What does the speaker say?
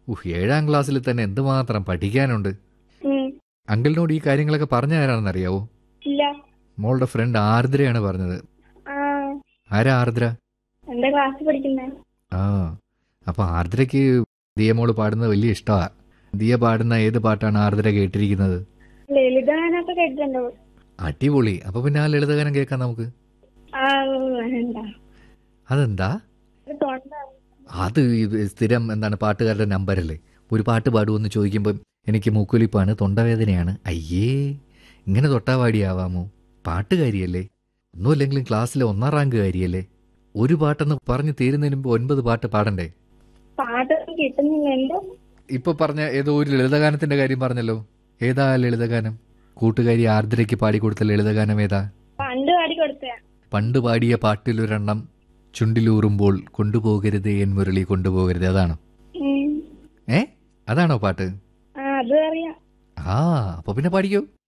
ഉഹ് ഏഴാം ക്ലാസ്സിൽ തന്നെ എന്തുമാത്രം പഠിക്കാനുണ്ട് ഉം. അങ്കിളിനോട് ഈ കാര്യങ്ങളൊക്കെ പറഞ്ഞ ആരാണെന്ന് അറിയാവോ ഇല്ല മോളുടെ ഫ്രണ്ട് ആർദ്രയാണ് പറഞ്ഞത് ആ ആരാ ആർദ്ര എന്റെ ക്ലാസ്സിൽ പഠിക്കുന്നേ ആ അപ്പൊ ആർദ്രയ്ക്ക് ദിയ മോള് പാടുന്നത് വലിയ ഇഷ്ടമാ ദിയ പാടുന്ന ഏത് പാട്ടാണ് ആർദ്ര കേട്ടിരിക്കുന്നത് ലളിതഗാനൊക്കെ കേട്ടിട്ടുണ്ടോ അടിപൊളി അപ്പൊ പിന്നെ ആ ലളിതഗാനം കേൾക്കാം നമുക്ക് ആ വേണ്ട അതെന്താ ഒരു തൊണ്ട അത് ഇത് സ്ഥിരം എന്താണ് പാട്ടുകാരുടെ നമ്പറല്ലേ ഒരു പാട്ട് പാടുമെന്ന് ചോദിക്കുമ്പം എനിക്ക് മൂക്കൊലിപ്പാണ് തൊണ്ടവേദനയാണ് അയ്യേ ഇങ്ങനെ തൊട്ടാവാടിയാവാമോ പാട്ടുകാരിയല്ലേ ഒന്നുമില്ലെങ്കിലും ക്ലാസ്സിലെ ഒന്നാം റാങ്ക് കാരിയല്ലേ ഒരു പാട്ടെന്ന് പറഞ്ഞു തീരുന്നതിന് മുമ്പ് ഒൻപത് പാട്ട് പാടണ്ടേ പാട്ടൊന്നും കിട്ടുന്നില്ല എന്തോ ഇപ്പൊ പറഞ്ഞ ഏതോ ഒരു ലളിതഗാനത്തിന്റെ കാര്യം പറഞ്ഞല്ലോ ഏതാ ആ ലളിതഗാനം കൂട്ടുകാരി ആർദ്രയ്ക്ക് പാടിക്കൊടുത്ത ലളിതഗാനം ഏതാ പണ്ട് പാടി കൊടുത്ത പണ്ട് പാടിയ പാട്ടിലൊരെണ്ണം ചുണ്ടിലൂറുമ്പോൾ കൊണ്ടുപോകരുത് എൻ മുരളി കൊണ്ടുപോകരുത് അതാണോ ഏ അതാണോ പാട്ട് ആ അത് അറിയാം ആ അപ്പൊ പിന്നെ പാടിക്കോ